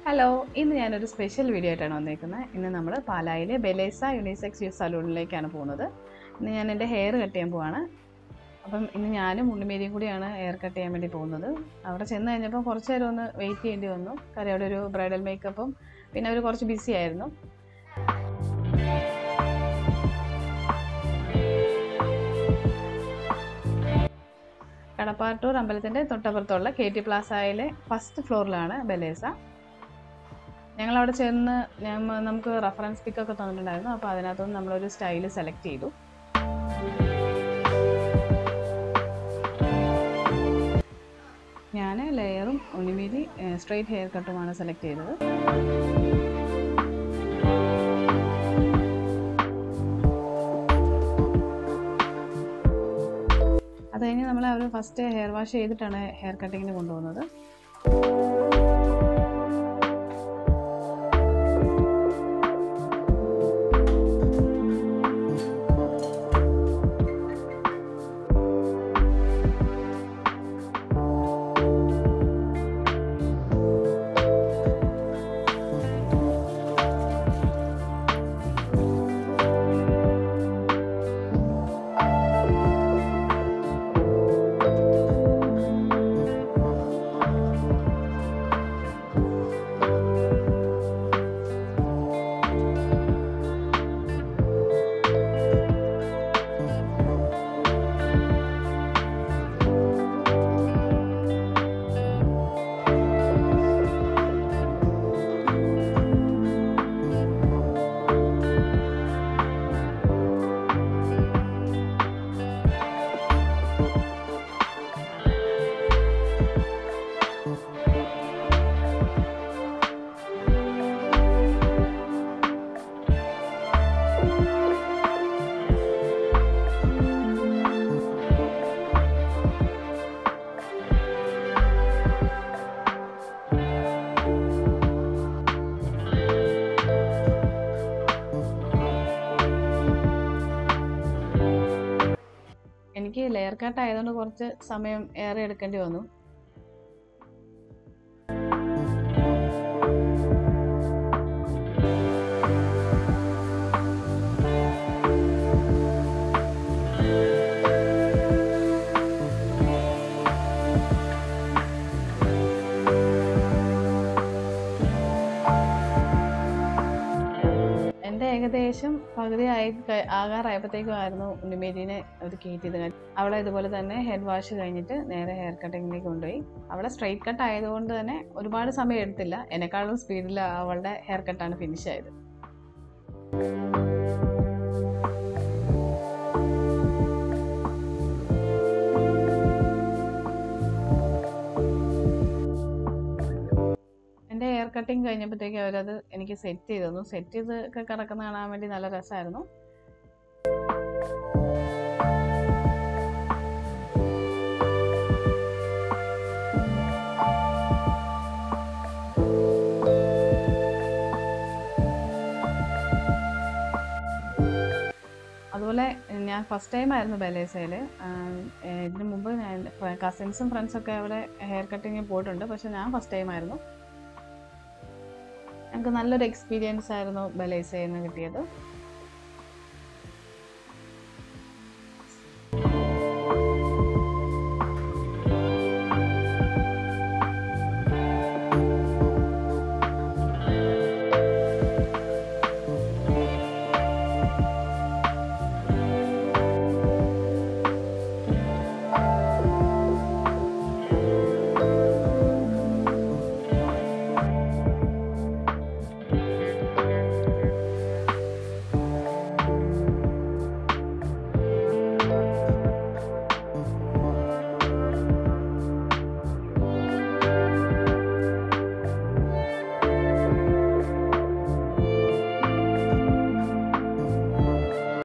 hello ഇന്ന് ഞാനൊരു special video ആയിട്ടാണ് വന്നേക്കുന്നത് ഇന്ന് നമ്മൾ പാലായിലെ ബെലേസ യൂണിസെക്സ് യൂസ് സലൂണിലേക്കാണ് പോകുന്നത് ഇന്ന് ഞാൻ എൻ്റെ ഹെയർ കട്ട് ചെയ്യാൻ പോവാണ് അപ്പം ഇന്ന് ഞാനും ഉണ്ണിമേരിയും കൂടിയാണ് ഹെയർ കട്ട് ചെയ്യാൻ വേണ്ടി പോകുന്നത് അവിടെ ചെന്ന് കഴിഞ്ഞപ്പോൾ കുറച്ച് നേരം ഒന്ന് വെയിറ്റ് ചെയ്യേണ്ടി വന്നു കാര്യം അവിടെ ഒരു ബ്രൈഡൽ മേക്കപ്പും പിന്നെ അവർ കുറച്ച് ബിസി ആയിരുന്നു കടപ്പാട്ടൂർ അമ്പലത്തിൻ്റെ തൊട്ടപ്പുറത്തുള്ള കെ ടി പ്ലാസയിലെ ഫസ്റ്റ് ഫ്ലോറിലാണ് ബലേസ ഞങ്ങൾ അവിടെ ചെന്ന് ഞമ്മ- നമുക്ക് റെഫറൻസ് പിക്കൊക്കെ തന്നിട്ടുണ്ടായിരുന്നു അപ്പോൾ അതിനകത്തുനിന്ന് നമ്മളൊരു സ്റ്റൈല് സെലക്ട് ചെയ്തു ഞാൻ ലെയറും ഉണിമീതി സ്ട്രെയിറ്റ് ഹെയർ കട്ടുമാണ് സെലക്ട് ചെയ്തത് അത് കഴിഞ്ഞ് നമ്മൾ അവർ ഫസ്റ്റ് ഹെയർ വാഷ് ചെയ്തിട്ടാണ് ഹെയർ കട്ടിങ്ങിന് കൊണ്ടുപോകുന്നത് എനിക്ക് ലെയർ കട്ട് ആയതുകൊണ്ട് കുറച്ച് സമയം ഏറെ എടുക്കേണ്ടി വന്നു എൻ്റെ ഏകദേശം പകുതി ആയി ക- ആകാറായപ്പോഴത്തേക്കുമായിരുന്നു ഉണ്ണിമേരീനെ ഒരു കയറ്റിയത് അവളെ ഇതുപോലെ തന്നെ ഹെഡ് വാഷ് കഴിഞ്ഞിട്ട് നേരെ ഹെയർ കട്ടിങ്ങിലേക്ക് കൊണ്ടുപോയി അവളെ സ്ട്രെയിറ്റ് കട്ട് ആയതുകൊണ്ട് തന്നെ ഒരുപാട് സമയം എടുത്തില്ല എന്നെക്കാളും സ്പീഡിൽ അവളുടെ ഹെയർ കട്ടാണ് ഫിനിഷ് ആയത് എൻ്റെ ഹെയർ കട്ടിങ് കഴിഞ്ഞപ്പോഴത്തേക്ക് അവരത് എനിക്ക് സെറ്റ് ചെയ്ത് തന്നു സെറ്റ് ചെയ്ത് ഒക്കെ കിടക്കുന്ന കാണാൻ വേണ്ടി നല്ല രസമായിരുന്നു അതുപോലെ ഞാൻ ഫസ്റ്റ് ടൈം ആയിരുന്നു ബലേസയിൽ ഇതിനു മുമ്പ് ഞാൻ കസിൻസും ഫ്രണ്ട്സൊക്കെ അവിടെ ഹെയർ കട്ടിങ്ങിന് പോയിട്ടുണ്ട് പക്ഷെ ഞാൻ ഫസ്റ്റ് ടൈം ആയിരുന്നു ഞങ്ങൾക്ക് നല്ലൊരു എക്സ്പീരിയൻസ് ആയിരുന്നു ബലേസയിൽ നിന്ന് കിട്ടിയത്